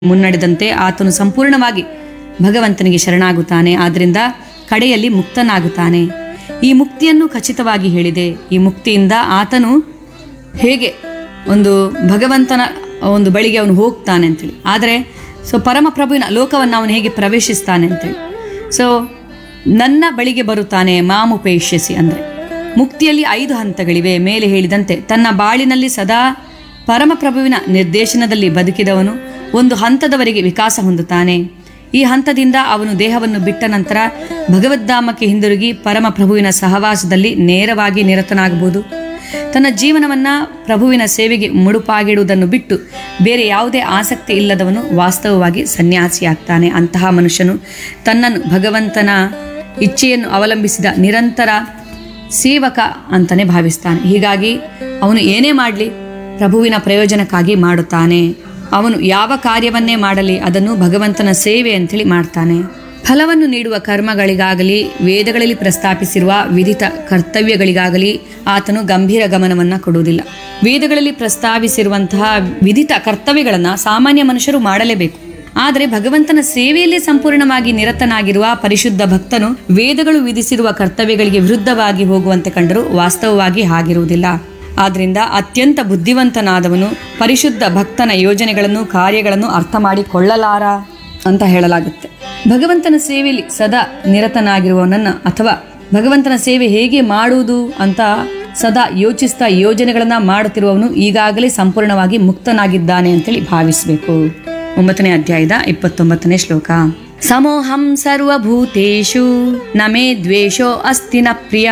ಮುನ್ನಡೆದಂತೆ ಆತನು ಸಂಪೂರ್ಣವಾಗಿ ಭಗವಂತನಿಗೆ ಶರಣಾಗುತ್ತಾನೆ ಆದ್ದರಿಂದ ಕಡೆಯಲ್ಲಿ ಮುಕ್ತನಾಗುತ್ತಾನೆ ಈ ಮುಕ್ತಿಯನ್ನು ಖಚಿತವಾಗಿ ಹೇಳಿದೆ ಈ ಮುಕ್ತಿಯಿಂದ ಆತನು ಹೇಗೆ ಒಂದು ಭಗವಂತನ ಒಂದು ಬಳಿಗೆ ಅವನು ಹೋಗ್ತಾನೆ ಅಂತೇಳಿ ಆದರೆ ಸೊ ಪರಮ ಪ್ರಭುವಿನ ಲೋಕವನ್ನು ಅವನು ಹೇಗೆ ಪ್ರವೇಶಿಸ್ತಾನೆ ಅಂತೇಳಿ ಸೊ ನನ್ನ ಬಳಿಗೆ ಬರುತ್ತಾನೆ ಮಾಮುಪೇಷ್ಯಸಿ ಅಂದರೆ ಮುಕ್ತಿಯಲ್ಲಿ ಐದು ಹಂತಗಳಿವೆ ಮೇಲೆ ಹೇಳಿದಂತೆ ತನ್ನ ಬಾಳಿನಲ್ಲಿ ಸದಾ ಪರಮಪ್ರಭುವಿನ ನಿರ್ದೇಶನದಲ್ಲಿ ಬದುಕಿದವನು ಒಂದು ಹಂತದವರೆಗೆ ವಿಕಾಸ ಹೊಂದುತ್ತಾನೆ ಈ ಹಂತದಿಂದ ಅವನು ದೇಹವನ್ನು ಬಿಟ್ಟ ನಂತರ ಭಗವದ್ಧಾಮಕ್ಕೆ ಹಿಂದಿರುಗಿ ಪರಮಪ್ರಭುವಿನ ಸಹವಾಸದಲ್ಲಿ ನೇರವಾಗಿ ನಿರತನಾಗಬಹುದು ತನ್ನ ಜೀವನವನ್ನ ಪ್ರಭುವಿನ ಸೇವೆಗೆ ಮುಡುಪಾಗಿಡುವುದನ್ನು ಬಿಟ್ಟು ಬೇರೆ ಯಾವುದೇ ಆಸಕ್ತಿ ಇಲ್ಲದವನು ವಾಸ್ತವವಾಗಿ ಸನ್ಯಾಸಿಯಾಗ್ತಾನೆ ಅಂತಹ ಮನುಷ್ಯನು ತನ್ನನ್ನು ಭಗವಂತನ ಇಚ್ಛೆಯನ್ನು ಅವಲಂಬಿಸಿದ ನಿರಂತರ ಸೇವಕ ಅಂತಾನೆ ಭಾವಿಸ್ತಾನೆ ಹೀಗಾಗಿ ಅವನು ಏನೇ ಮಾಡಲಿ ಪ್ರಭುವಿನ ಪ್ರಯೋಜನಕ್ಕಾಗಿ ಮಾಡುತ್ತಾನೆ ಅವನು ಯಾವ ಕಾರ್ಯವನ್ನೇ ಮಾಡಲಿ ಅದನ್ನು ಭಗವಂತನ ಸೇವೆ ಅಂತೇಳಿ ಮಾಡ್ತಾನೆ ಫಲವನ್ನು ನೀಡುವ ಕರ್ಮಗಳಿಗಾಗಲಿ ವೇದಗಳಲ್ಲಿ ಪ್ರಸ್ತಾಪಿಸಿರುವ ವಿಧಿತ ಕರ್ತವ್ಯಗಳಿಗಾಗಲಿ ಆತನು ಗಂಭೀರ ಗಮನವನ್ನ ಕೊಡುವುದಿಲ್ಲ ವೇದಗಳಲ್ಲಿ ಪ್ರಸ್ತಾವಿಸಿರುವಂತಹ ವಿಧಿತ ಕರ್ತವ್ಯಗಳನ್ನು ಸಾಮಾನ್ಯ ಮನುಷ್ಯರು ಮಾಡಲೇಬೇಕು ಆದರೆ ಭಗವಂತನ ಸೇವೆಯಲ್ಲಿ ಸಂಪೂರ್ಣವಾಗಿ ನಿರತನಾಗಿರುವ ಪರಿಶುದ್ಧ ಭಕ್ತನು ವೇದಗಳು ವಿಧಿಸಿರುವ ಕರ್ತವ್ಯಗಳಿಗೆ ವಿರುದ್ಧವಾಗಿ ಹೋಗುವಂತೆ ಕಂಡರೂ ವಾಸ್ತವವಾಗಿ ಹಾಗಿರುವುದಿಲ್ಲ ಆದ್ರಿಂದ ಅತ್ಯಂತ ಬುದ್ಧಿವಂತನಾದವನು ಪರಿಶುದ್ಧ ಭಕ್ತನ ಯೋಜನೆಗಳನ್ನು ಕಾರ್ಯಗಳನ್ನು ಅರ್ಥ ಮಾಡಿಕೊಳ್ಳಲಾರ ಅಂತ ಹೇಳಲಾಗುತ್ತೆ ಭಗವಂತನ ಸೇವೆಯಲ್ಲಿ ಸದಾ ನಿರತನಾಗಿರುವವನನ್ನ ಅಥವಾ ಭಗವಂತನ ಸೇವೆ ಹೇಗೆ ಮಾಡುವುದು ಅಂತ ಸದಾ ಯೋಚಿಸ್ತಾ ಯೋಜನೆಗಳನ್ನ ಮಾಡುತ್ತಿರುವವನು ಈಗಾಗಲೇ ಸಂಪೂರ್ಣವಾಗಿ ಮುಕ್ತನಾಗಿದ್ದಾನೆ ಅಂತೇಳಿ ಭಾವಿಸಬೇಕು ಒಂಬತ್ತನೇ ಅಧ್ಯಾಯದ ಇಪ್ಪತ್ತೊಂಬತ್ತನೇ ಶ್ಲೋಕ ಸಮೋಹಂ ಸರ್ವಭೂತೇಷು ನ ಮೇ ದ್ವೇಷೋ ಅಸ್ತಿ ನ ಪ್ರಿಯ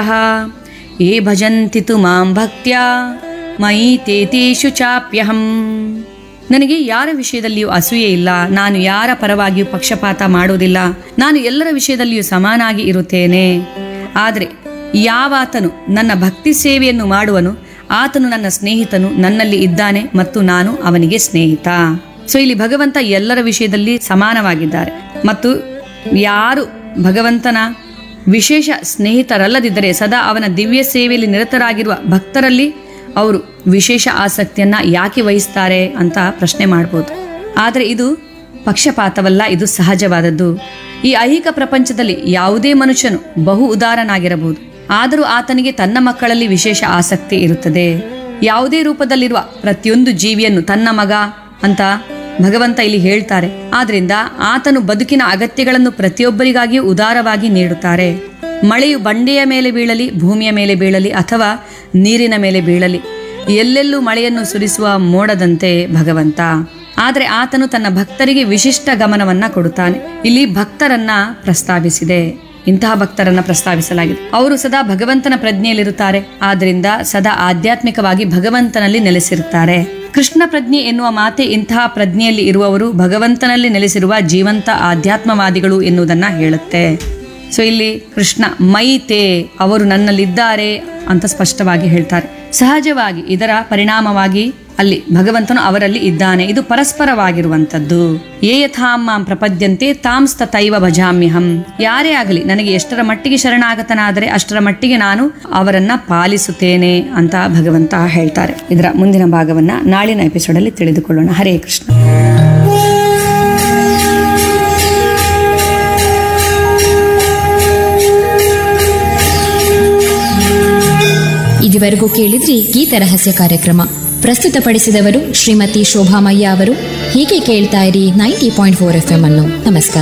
ಯೇ ಭಜಂತಿ ತು ಮಾಂ ಭಕ್ತ್ಯ ಮಯಿ ತೇತೇಷು ಚಾಪ್ಯಹಂ ನನಗೆ ಯಾರ ವಿಷಯದಲ್ಲಿಯೂ ಅಸೂಯೆ ಇಲ್ಲ ನಾನು ಯಾರ ಪರವಾಗಿಯೂ ಪಕ್ಷಪಾತ ಮಾಡುವುದಿಲ್ಲ ನಾನು ಎಲ್ಲರ ವಿಷಯದಲ್ಲಿಯೂ ಸಮಾನಾಗಿ ಇರುತ್ತೇನೆ ಆದರೆ ಯಾವಾತನು ನನ್ನ ಭಕ್ತಿ ಸೇವೆಯನ್ನು ಮಾಡುವನು ಆತನು ನನ್ನ ಸ್ನೇಹಿತನು ನನ್ನಲ್ಲಿ ಇದ್ದಾನೆ ಮತ್ತು ನಾನು ಅವನಿಗೆ ಸ್ನೇಹಿತ ಸೊ ಇಲ್ಲಿ ಭಗವಂತ ಎಲ್ಲರ ವಿಷಯದಲ್ಲಿ ಸಮಾನವಾಗಿದ್ದಾರೆ ಮತ್ತು ಯಾರು ಭಗವಂತನ ವಿಶೇಷ ಸ್ನೇಹಿತರಲ್ಲದಿದ್ದರೆ ಸದಾ ಅವನ ದಿವ್ಯ ಸೇವೆಯಲ್ಲಿ ನಿರತರಾಗಿರುವ ಭಕ್ತರಲ್ಲಿ ಅವರು ವಿಶೇಷ ಆಸಕ್ತಿಯನ್ನ ಯಾಕೆ ವಹಿಸ್ತಾರೆ ಅಂತ ಪ್ರಶ್ನೆ ಮಾಡ್ಬೋದು ಆದರೆ ಇದು ಪಕ್ಷಪಾತವಲ್ಲ ಇದು ಸಹಜವಾದದ್ದು ಈ ಐಹಿಕ ಪ್ರಪಂಚದಲ್ಲಿ ಯಾವುದೇ ಮನುಷ್ಯನು ಬಹು ಉದಾರನಾಗಿರಬಹುದು ಆದರೂ ಆತನಿಗೆ ತನ್ನ ಮಕ್ಕಳಲ್ಲಿ ವಿಶೇಷ ಆಸಕ್ತಿ ಇರುತ್ತದೆ ಯಾವುದೇ ರೂಪದಲ್ಲಿರುವ ಪ್ರತಿಯೊಂದು ಜೀವಿಯನ್ನು ತನ್ನ ಮಗ ಅಂತ ಭಗವಂತ ಇಲ್ಲಿ ಹೇಳ್ತಾರೆ ಆದ್ರಿಂದ ಆತನು ಬದುಕಿನ ಅಗತ್ಯಗಳನ್ನು ಪ್ರತಿಯೊಬ್ಬರಿಗಾಗಿಯೂ ಉದಾರವಾಗಿ ನೀಡುತ್ತಾರೆ ಮಳೆಯು ಬಂಡೆಯ ಮೇಲೆ ಬೀಳಲಿ ಭೂಮಿಯ ಮೇಲೆ ಬೀಳಲಿ ಅಥವಾ ನೀರಿನ ಮೇಲೆ ಬೀಳಲಿ ಎಲ್ಲೆಲ್ಲೂ ಮಳೆಯನ್ನು ಸುರಿಸುವ ಮೋಡದಂತೆ ಭಗವಂತ ಆದರೆ ಆತನು ತನ್ನ ಭಕ್ತರಿಗೆ ವಿಶಿಷ್ಟ ಗಮನವನ್ನ ಕೊಡುತ್ತಾನೆ ಇಲ್ಲಿ ಭಕ್ತರನ್ನ ಪ್ರಸ್ತಾವಿಸಿದೆ ಇಂತಹ ಭಕ್ತರನ್ನ ಪ್ರಸ್ತಾವಿಸಲಾಗಿದೆ ಅವರು ಸದಾ ಭಗವಂತನ ಪ್ರಜ್ಞೆಯಲ್ಲಿರುತ್ತಾರೆ ಆದ್ರಿಂದ ಸದಾ ಆಧ್ಯಾತ್ಮಿಕವಾಗಿ ಭಗವಂತನಲ್ಲಿ ನೆಲೆಸಿರುತ್ತಾರೆ ಕೃಷ್ಣ ಪ್ರಜ್ಞೆ ಎನ್ನುವ ಮಾತೆ ಇಂತಹ ಪ್ರಜ್ಞೆಯಲ್ಲಿ ಇರುವವರು ಭಗವಂತನಲ್ಲಿ ನೆಲೆಸಿರುವ ಜೀವಂತ ಆಧ್ಯಾತ್ಮವಾದಿಗಳು ಎನ್ನುವುದನ್ನ ಹೇಳುತ್ತೆ ಸೊ ಇಲ್ಲಿ ಕೃಷ್ಣ ಮೈತೆ ಅವರು ನನ್ನಲ್ಲಿದ್ದಾರೆ ಅಂತ ಸ್ಪಷ್ಟವಾಗಿ ಹೇಳ್ತಾರೆ ಸಹಜವಾಗಿ ಇದರ ಪರಿಣಾಮವಾಗಿ ಅಲ್ಲಿ ಭಗವಂತನು ಅವರಲ್ಲಿ ಇದ್ದಾನೆ ಇದು ಪರಸ್ಪರವಾಗಿರುವಂಥದ್ದು ಏ ಯಥಾಂ ಮಾಂ ಪ್ರಪದ್ಯಂತೆ ತಾಂಸ್ತ ತೈವ ಭಜಾಮ್ಯಹಂ ಯಾರೇ ಆಗಲಿ ನನಗೆ ಎಷ್ಟರ ಮಟ್ಟಿಗೆ ಶರಣಾಗತನಾದರೆ ಅಷ್ಟರ ಮಟ್ಟಿಗೆ ನಾನು ಅವರನ್ನ ಪಾಲಿಸುತ್ತೇನೆ ಅಂತ ಭಗವಂತ ಹೇಳ್ತಾರೆ ಇದರ ಮುಂದಿನ ಭಾಗವನ್ನ ನಾಳಿನ ಎಪಿಸೋಡಲ್ಲಿ ತಿಳಿದುಕೊಳ್ಳೋಣ ಹರೇ ಕೃಷ್ಣ ಇದುವರೆಗೂ ಕೇಳಿದ್ರಿ ಗೀತ ರಹಸ್ಯ ಕಾರ್ಯಕ್ರಮ ಪ್ರಸ್ತುತಪಡಿಸಿದವರು ಶ್ರೀಮತಿ ಶೋಭಾಮಯ್ಯ ಅವರು ಹೀಗೆ ಕೇಳ್ತಾ ಇರಿ ninety point four F M ಅನ್ನು ನಮಸ್ಕಾರ